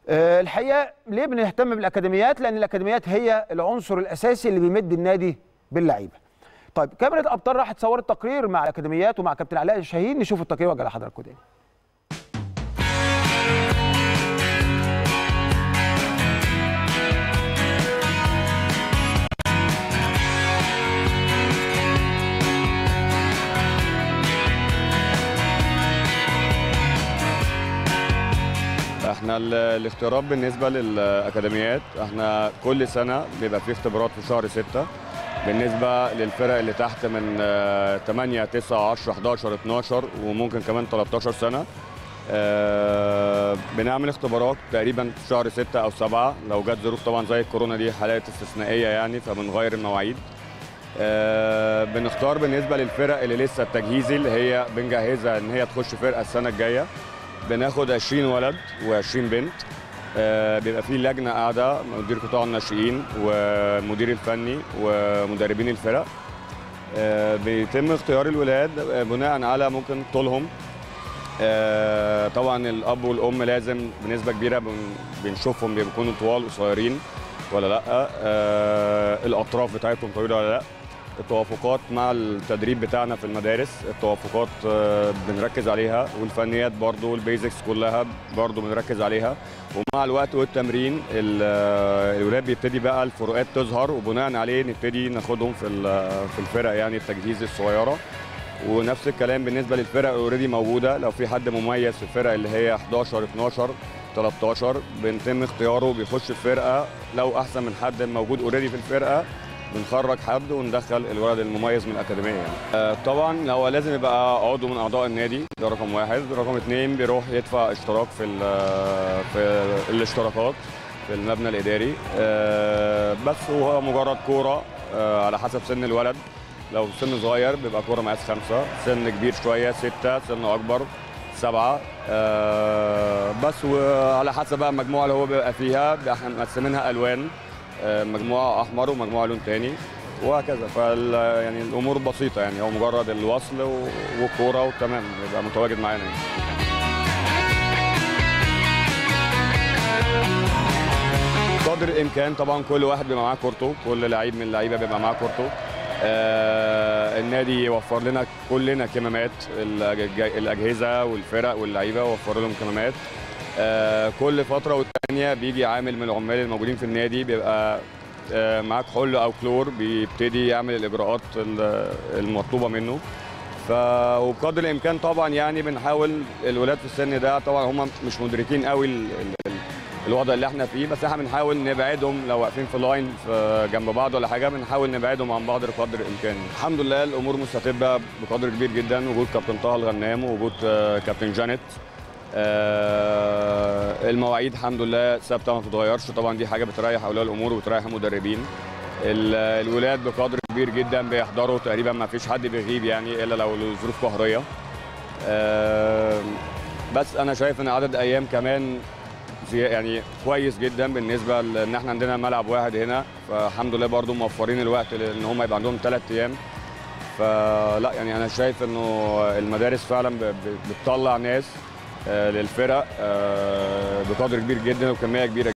آه، الحقيقه ليه بنهتم بالاكاديميات لان الاكاديميات هي العنصر الاساسي اللي بيمد النادي باللعيبه طيب كاميرا الابطال راحت صورت تقرير مع الاكاديميات ومع كابتن علاء الشاهين نشوف التقرير وارجع لحضراتكم تاني احنا ال- الاختيارات بالنسبه للاكاديميات احنا كل سنه بيبقى في اختبارات في شهر 6 بالنسبه للفرق اللي تحت من آه، 8 9 10 11 12 وممكن كمان 13 سنه آه، بنعمل اختبارات تقريبا في شهر 6 او 7 لو جت ظروف طبعا زي الكورونا دي حالات استثنائيه يعني فبنغير المواعيد آه، بنختار بالنسبه للفرق اللي لسه التجهيزي اللي هي بنجهزها ان هي تخش فرقه السنه الجايه بناخد 20 ولد و20 بنت آه، بيبقى في لجنه قاعده مدير قطاع الناشئين والمدير الفني ومدربين الفرق آه، بيتم اختيار الولاد آه، بناء على ممكن طولهم آه، طبعا الاب والام لازم بنسبه كبيره بن- بنشوفهم بيكونوا طوال قصيرين ولا لا آه، الاطراف بتاعتهم طويله ولا لا التوافقات مع التدريب بتاعنا في المدارس التوافقات آه، بنركز عليها والفنيات برضو البيزكس كلها برضو بنركز عليها ومع الوقت والتمرين ال- آه، الولاد بيبتدي بقى الفروقات تظهر وبناء عليه نبتدي ناخدهم في ال- في الفرق يعني التجهيز الصغيره ونفس الكلام بالنسبه للفرق اوريدي موجوده لو في حد مميز في الفرق اللي هي 11 12 13 بنتم اختياره بيخش الفرقه لو احسن من حد موجود اوريدي في الفرقه بنخرج حد وندخل الولد المميز من الاكاديميه يعني. آه طبعا هو لازم يبقى عضو من اعضاء النادي ده رقم واحد رقم اثنين بيروح يدفع اشتراك في ال- في الاشتراكات في المبنى الاداري آه بس هو مجرد كوره آه على حسب سن الولد لو سن صغير بيبقى كوره مقاس خمسه سن كبير شويه سته سن اكبر سبعه آه بس وعلى حسب بقى المجموعه اللي هو بيبقى فيها احنا مقسمينها الوان آه مجموعه احمر ومجموعه لون تاني وهكذا فال يعني الامور بسيطه يعني هو مجرد الوصل و- والكوره وتمام يبقى متواجد معانا يعني. قدر الامكان طبعا كل واحد بيبقى معاه كورته كل لعيب من اللعيبه بيبقى معاه كورته آه النادي يوفر لنا كلنا كمامات الأج- الاجهزه والفرق واللعيبه وفر لهم كمامات آه كل فتره والتانيه بيجي عامل من العمال الموجودين في النادي بيبقى آه معاه كحول او كلور بيبتدي يعمل الاجراءات ال- المطلوبه منه ف وبقدر الامكان طبعا يعني بنحاول الولاد في السن ده طبعا هم مش مدركين قوي ال- ال- الوضع اللي احنا فيه بس احنا بنحاول نبعدهم لو واقفين في لاين في جنب بعض ولا حاجه بنحاول نبعدهم عن بعض بقدر الامكان الحمد لله الامور مستتبه بقدر كبير جدا وجود كابتن طه الغنام ووجود آه، كابتن جانيت آه، المواعيد الحمد لله ثابته ما بتتغيرش طبعا دي حاجه بتريح اولياء الامور وبتريح المدربين ال- الولاد بقدر كبير جدا بيحضروا تقريبا ما فيش حد بيغيب يعني الا لو لظروف قهريه آه، بس انا شايف ان عدد ايام كمان زي يعني كويس جدا بالنسبه لان احنا عندنا ملعب واحد هنا فالحمد لله برضو موفرين الوقت لان هم يبقى عندهم ثلاث ايام فلا يعني انا شايف انه المدارس فعلا ب- ب- بتطلع ناس آه، للفرق آه، بقدر كبير جدا وكميه كبيره